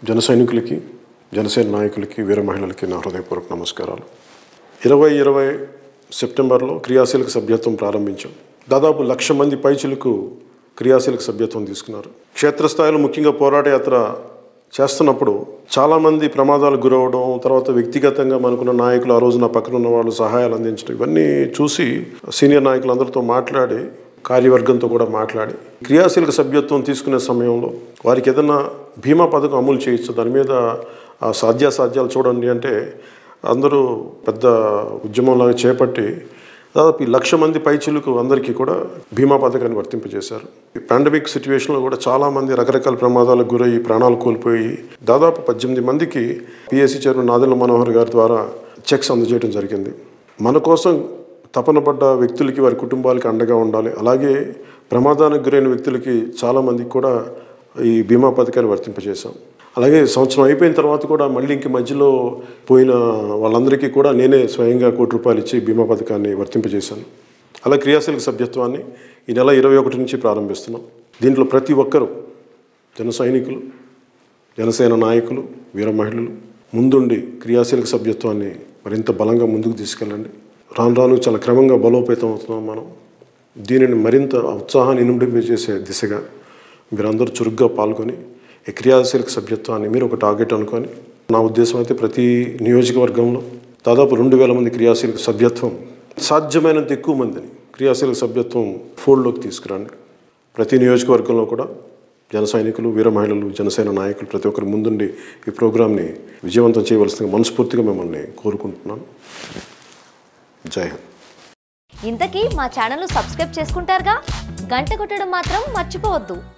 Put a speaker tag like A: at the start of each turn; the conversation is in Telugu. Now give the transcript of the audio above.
A: జన సైనికులకి జనసేన నాయకులకి వీర మహిళలకి నా హృదయపూర్వక నమస్కారాలు ఇరవై ఇరవై సెప్టెంబర్లో క్రియాశీలక సభ్యత్వం ప్రారంభించాం దాదాపు లక్ష మంది పైచులకు క్రియాశీలక సభ్యత్వం తీసుకున్నారు క్షేత్రస్థాయిలో ముఖ్యంగా పోరాట యాత్ర చేస్తున్నప్పుడు చాలామంది ప్రమాదాలకు గురవడం తర్వాత వ్యక్తిగతంగా మనకున్న నాయకులు ఆ రోజు నా పక్కన ఉన్న వాళ్ళు సహాయాలు అందించడం ఇవన్నీ చూసి సీనియర్ నాయకులందరితో మాట్లాడి కార్యవర్గంతో కూడా మాట్లాడి క్రియాశీలక సభ్యత్వం తీసుకునే సమయంలో వారికి ఏదైనా బీమా పథకం అమలు చేయొచ్చు దాని మీద ఆ సాధ్యాసాధ్యాలు చూడండి అంటే అందరూ పెద్ద ఉద్యమంలాగా చేపట్టి దాదాపు ఈ లక్ష మంది పైచిలకు అందరికీ కూడా బీమా పథకాన్ని వర్తింపజేశారు ఈ పాండమిక్ సిచ్యువేషన్లో కూడా చాలామంది రకరకాల ప్రమాదాలకు గురయ్యి ప్రాణాలు కోల్పోయి దాదాపు పద్దెనిమిది మందికి పిఎస్సి చైర్మన్ నాదెల్ల మనోహర్ గారి ద్వారా చెక్స్ అందజేయడం జరిగింది మన కోసం తపన పడ్డ వ్యక్తులకి వారి కుటుంబాలకి అండగా ఉండాలి అలాగే ప్రమాదానికి గురైన వ్యక్తులకి చాలామందికి కూడా ఈ బీమా పథకాన్ని వర్తింపజేశాం అలాగే సంవత్సరం అయిపోయిన తర్వాత కూడా మళ్ళీ ఇంక మధ్యలో పోయిన వాళ్ళందరికీ కూడా నేనే స్వయంగా కోటి రూపాయలు ఇచ్చి బీమా పథకాన్ని వర్తింపజేశాను అలా క్రియాశీలక సభ్యత్వాన్ని ఈ నెల ఇరవై ఒకటి నుంచి ప్రారంభిస్తున్నాం దీంట్లో ప్రతి ఒక్కరూ జన సైనికులు జనసేన నాయకులు వీర మహిళలు ముందుండి క్రియాశీలక సభ్యత్వాన్ని మరింత బలంగా ముందుకు తీసుకెళ్ళండి రాను రాను చాలా క్రమంగా బలోపేతం అవుతున్నాం మనం దీనిని మరింత ఉత్సాహాన్ని ఇనుమడింపజేసే దిశగా మీరందరూ చురుగ్గా పాల్గొని ఈ క్రియాశీలక సభ్యత్వాన్ని మీరు ఒక టార్గెట్ అనుకొని నా ఉద్దేశం అయితే ప్రతి నియోజకవర్గంలో దాదాపు రెండు వేల మంది క్రియాశీలక సభ్యత్వం సాధ్యమైనంత ఎక్కువ మందిని క్రియాశీలక సభ్యత్వం ఫోల్డ్లోకి తీసుకురండి ప్రతి నియోజకవర్గంలో కూడా జన సైనికులు వీర మహిళలు జనసేన నాయకులు ప్రతి ఒక్కరు ముందుండి ఈ ప్రోగ్రాంని విజయవంతం చేయవలసిందిగా మనస్ఫూర్తిగా మిమ్మల్ని కోరుకుంటున్నాను జై హింద్
B: ఇంతకీ మా ఛానల్ను సబ్స్క్రైబ్ చేసుకుంటారుగా గంట కొట్టడం మాత్రం మర్చిపోవద్దు